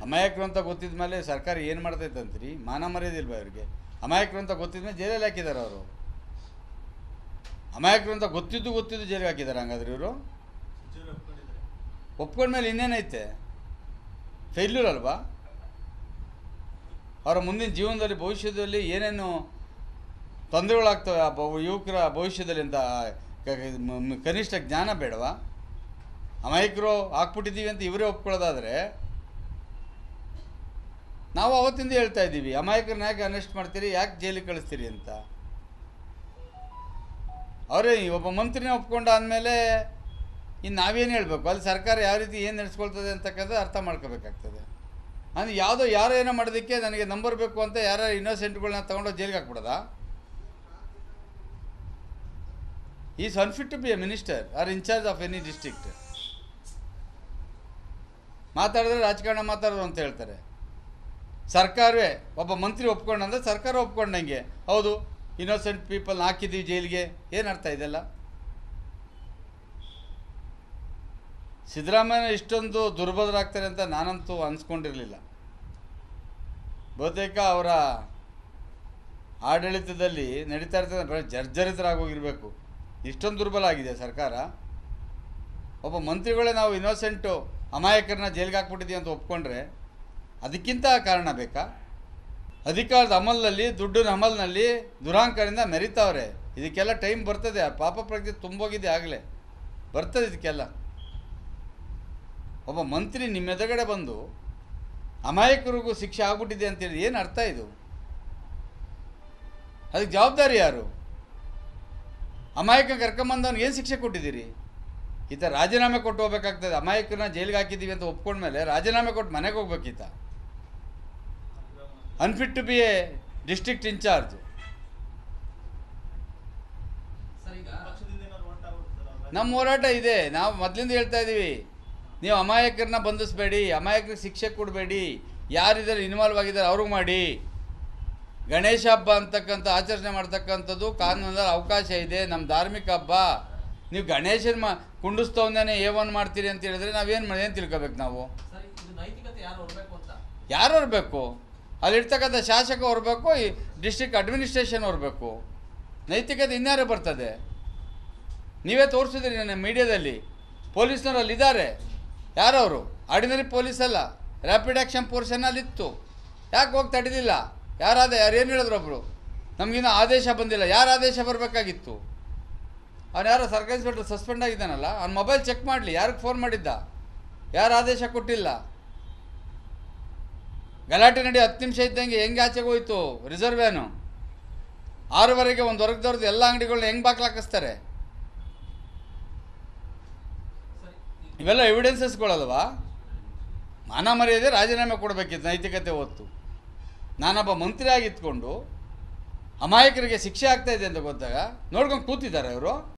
ಅಮಾಯಕರು ಅಂತ ಗೊತ್ತಿದ ಮೇಲೆ ಸರ್ಕಾರ ಏನು ಮಾಡ್ತೈತೆ ಅಂತೀರಿ ಮಾನ ಮರ್ಯಾದಿಲ್ವಾ ಇವ್ರಿಗೆ ಅಮಾಯಕರು ಅಂತ ಗೊತ್ತಿದ ಮೇಲೆ ಜೈಲಲ್ಲಿ ಹಾಕಿದ್ದಾರೆ ಅವರು ಅಮಾಯಕರು ಅಂತ ಗೊತ್ತಿದ್ದು ಗೊತ್ತಿದ್ದು ಜೈಲಿಗೆ ಹಾಕಿದ್ದಾರೆ ಹಂಗಾದ್ರೆ ಇವರು ಒಪ್ಕೊಂಡ್ಮೇಲೆ ಇನ್ನೇನೈತೆ ಫೇಲ್ಯೂರ್ ಅಲ್ವಾ ಅವರ ಮುಂದಿನ ಜೀವನದಲ್ಲಿ ಭವಿಷ್ಯದಲ್ಲಿ ಏನೇನು ತೊಂದರೆಗಳಾಗ್ತವೆ ಆ ಭವ- ಯುವಕರ ಭವಿಷ್ಯದಲ್ಲಿ ಅಂತ ಕ- ಕ- ಮ- ಮ- ಕನಿಷ್ಠ ಜ್ಞಾನ ಬೇಡವಾ ಅಮಾಯಕರು ಹಾಕ್ಬಿಟ್ಟಿದ್ದೀವಿ ಅಂತ ಇವರೇ ಒಪ್ಕೊಳ್ಳೋದಾದರೆ ನಾವು ಅವತ್ತಿಂದ ಹೇಳ್ತಾ ಇದ್ದೀವಿ ಅಮಾಯಕರನ್ನ ಯಾಕೆ ಅರೆಸ್ಟ್ ಮಾಡ್ತೀರಿ ಯಾಕೆ ಜೈಲಿಗೆ ಕಳಿಸ್ತೀರಿ ಅಂತ ಅವರೇ ಒಬ್ಬ ಮಂತ್ರಿನ ಒಪ್ಕೊಂಡ ಆದಮೇಲೆ ಇನ್ನು ನಾವೇನು ಹೇಳಬೇಕು ಅಲ್ಲಿ ಸರ್ಕಾರ ಯಾವ ರೀತಿ ಏನು ನಡೆಸ್ಕೊಳ್ತದೆ ಅಂತಕ್ಕಂಥ ಅರ್ಥ ಮಾಡ್ಕೋಬೇಕಾಗ್ತದೆ ಅಂದರೆ ಯಾವುದೋ ಯಾರೋ ಏನೋ ಮಾಡೋದಕ್ಕೆ ನನಗೆ ನಂಬರ್ ಬೇಕು ಅಂತ ಯಾರೋ ಇನ್ನೋಸೆಂಟ್ಗಳನ್ನ ತೊಗೊಂಡೋಗಿ ಜೈಲಿಗೆ ಹಾಕ್ಬಿಡೋದಾ is unfit to be a minister or incharge of any district ಮಾತಾಡಿದ್ರೆ ರಾಜಕಾರಣ ಮಾತಾಡೋದು ಅಂತ ಹೇಳ್ತಾರೆ ಸರ್ಕಾರವೇ ಒಬ್ಬ ಮಂತ್ರಿ ಒಪ್ಕೊಂಡಂದ್ರೆ ಸರ್ಕಾರ ಒಪ್ಕೊಂಡಂಗೆ ಹೌದು ಇನ್ನೋಸೆಂಟ್ ಪೀಪಲ್ನ ಹಾಕಿದ್ದೀವಿ ಜೈಲಿಗೆ ಏನು ಅರ್ಥ ಇದೆಲ್ಲ ಸಿದ್ದರಾಮಯ್ಯ ಇಷ್ಟೊಂದು ದುರ್ಬಲರಾಗ್ತಾರೆ ಅಂತ ನಾನಂತೂ ಅನ್ಸ್ಕೊಂಡಿರಲಿಲ್ಲ ಬಹುತೇಕ ಅವರ ಆಡಳಿತದಲ್ಲಿ ನಡೀತಾ ಇರ್ತದೆ ಬರೀ ಜರ್ಜರಿತರಾಗೋಗಿರಬೇಕು ಇಷ್ಟೊಂದು ದುರ್ಬಲ ಆಗಿದೆ ಸರ್ಕಾರ ಒಬ್ಬ ಮಂತ್ರಿಗಳೇ ನಾವು ಇನ್ನೋಸೆಂಟು ಅಮಾಯಕರನ್ನ ಜೈಲಿಗೆ ಹಾಕ್ಬಿಟ್ಟಿದ್ದೀವಿ ಅಂತ ಒಪ್ಕೊಂಡ್ರೆ ಅದಕ್ಕಿಂತ ಕಾರಣ ಬೇಕಾ ಅಧಿಕಾರದ ಅಮಲ್ನಲ್ಲಿ ದುಡ್ಡಿನ ಅಮಲ್ನಲ್ಲಿ ದುರಾಂಕರಿಂದ ಮೆರಿತಾವ್ರೆ ಇದಕ್ಕೆಲ್ಲ ಟೈಮ್ ಬರ್ತದೆ ಆ ಪಾಪ ಪ್ರಜ್ಞೆ ತುಂಬೋಗಿದೆ ಆಗಲೇ ಬರ್ತದೆ ಇದಕ್ಕೆಲ್ಲ ಒಬ್ಬ ಮಂತ್ರಿ ನಿಮ್ಮ ಎದುರುಗಡೆ ಬಂದು ಅಮಾಯಕರಿಗೂ ಶಿಕ್ಷೆ ಆಗ್ಬಿಟ್ಟಿದೆ ಅಂತೇಳಿ ಏನು ಅರ್ಥ ಇದು ಅದಕ್ಕೆ ಜವಾಬ್ದಾರಿ ಯಾರು ಅಮಾಯಕ ಕರ್ಕೊಂಬಂದವ್ನಿಗೆ ಏನು ಶಿಕ್ಷೆ ಕೊಟ್ಟಿದ್ದೀರಿ ಈತ ರಾಜೀನಾಮೆ ಕೊಟ್ಟು ಹೋಗ್ಬೇಕಾಗ್ತದೆ ಅಮಾಯಕರನ್ನ ಜೈಲಿಗೆ ಹಾಕಿದ್ದೀವಿ ಅಂತ ಒಪ್ಕೊಂಡ್ಮೇಲೆ ರಾಜೀನಾಮೆ ಕೊಟ್ಟು ಮನೆಗೆ ಹೋಗ್ಬೇಕೀತ unfit to be a district incharge sir ಈಗ ನಮ್ಮ ಹೋರಾಟ ಇದೆ ನಾವು ಮೊದಲಿಂದ ಹೇಳ್ತಾ ಇದ್ದೀವಿ ನೀವು ಅಮಾಯಕರನ್ನ ಬಂಧಿಸಬೇಡಿ ಅಮಾಯಕರಿಗೆ ಶಿಕ್ಷೆ ಕೊಡಬೇಡಿ ಯಾರಿದ್ದಾರೆ ಇನ್ವಾಲ್ವ್ ಆಗಿದ್ದಾರೆ ಅವ್ರಿಗೆ ಮಾಡಿ ಗಣೇಶ ಹಬ್ಬ ಅಂತಕ್ಕಂಥ ಆಚರಣೆ ಮಾಡ್ತಕ್ಕಂಥದ್ದು ಕಾನೂನಲ್ಲಿ ಅವಕಾಶ ಇದೆ ನಮ್ಮ ಧಾರ್ಮಿಕ ಹಬ್ಬ ನೀವು ಗಣೇಶನ ಮಾ ಕುಂಡಿಸ್ತವನ್ನೇ ಏ ಒನ್ ಮಾಡ್ತೀರಿ ಅಂತ ಹೇಳಿದ್ರೆ ನಾವೇನು ಏನು ತಿಳ್ಕೊಬೇಕು ನಾವು ಸರ್ ಇದು ನೈತಿಕತೆ ಯಾರು ಹೊರಬೇಕು ಅಂತ ಯಾರು ಇರಬೇಕು ಅಲ್ಲಿರ್ತಕ್ಕಂಥ ಶಾಸಕ ಹೊರಬೇಕು ಈ ಡಿಸ್ಟ್ರಿಕ್ಟ್ ಅಡ್ಮಿನಿಸ್ಟ್ರೇಷನ್ ಹೊರಬೇಕು ನೈತಿಕತೆ ಇನ್ಯಾರು ಬರ್ತದೆ ನೀವೇ ತೋರಿಸಿದ್ರಿ ನನ್ನ ಮೀಡಿಯಾದಲ್ಲಿ ಪೊಲೀಸ್ನವ್ರು ಅಲ್ಲಿದ್ದಾರೆ ಯಾರವರು ಆರ್ಡಿನರಿ ಪೊಲೀಸ್ ಅಲ್ಲ ರ್ಯಾಪಿಡ್ ಆ್ಯಕ್ಷನ್ ಫೋರ್ಸನ್ನ ಅಲ್ಲಿತ್ತು ಯಾಕೆ ಹೋಗಿ ತಡೆದಿಲ್ಲ ಯಾರಾದ ಯಾರು ಏನು ಹೇಳಿದ್ರು ಒಬ್ಬರು ನಮಗಿನ್ನೂ ಆದೇಶ ಬಂದಿಲ್ಲ ಯಾರು ಆದೇಶ ಬರಬೇಕಾಗಿತ್ತು ಅವ್ನು ಯಾರೋ ಸರ್ಕಾರಿ ಇನ್ಸ್ಪೆಕ್ಟರ್ ಸಸ್ಪೆಂಡ್ ಆಗಿದ್ದಾನಲ್ಲ ಅವ್ನ ಮೊಬೈಲ್ ಚೆಕ್ ಮಾಡಲಿ ಯಾರಿಗೆ ಫೋನ್ ಮಾಡಿದ್ದ ಯಾರು ಆದೇಶ ಕೊಟ್ಟಿಲ್ಲ ಗಲಾಟೆ ನಡಿ ಹತ್ತು ನಿಮಿಷ ಇದ್ದಂಗೆ ಹೆಂಗೆ ಆಚೆಗೆ ಹೋಯ್ತು ರಿಸರ್ವ್ ವ್ಯಾನು ಆರೂವರೆಗೆ ಒಂದು ಹೊರಗ್ದವ್ರದ್ದು ಎಲ್ಲ ಅಂಗಡಿಗಳನ್ನ ಹೆಂಗೆ ಬಾಕ್ಲು ಹಾಕಿಸ್ತಾರೆ ಸರ್ ಈ- ಇವೆಲ್ಲ ಎವಿಡೆನ್ಸಸ್ಗಳಲ್ವಾ ಮಾನ ಮರ್ಯಾದೆ ರಾಜೀನಾಮೆ ಕೊಡಬೇಕಿತ್ತು ನೈತಿಕತೆ ಹೊತ್ತು ನಾನೊಬ್ಬ ಮಂತ್ರಿ ಆಗಿತ್ಕೊಂಡು ಅಮಾಯಕರಿಗೆ ಶಿಕ್ಷೆ ಆಗ್ತಾ ಇದೆ ಅಂತ ಗೊತ್ತಾಗ ನೋಡ್ಕೊಂಡು ಕೂತಿದ್ದಾರೆ ಇವರು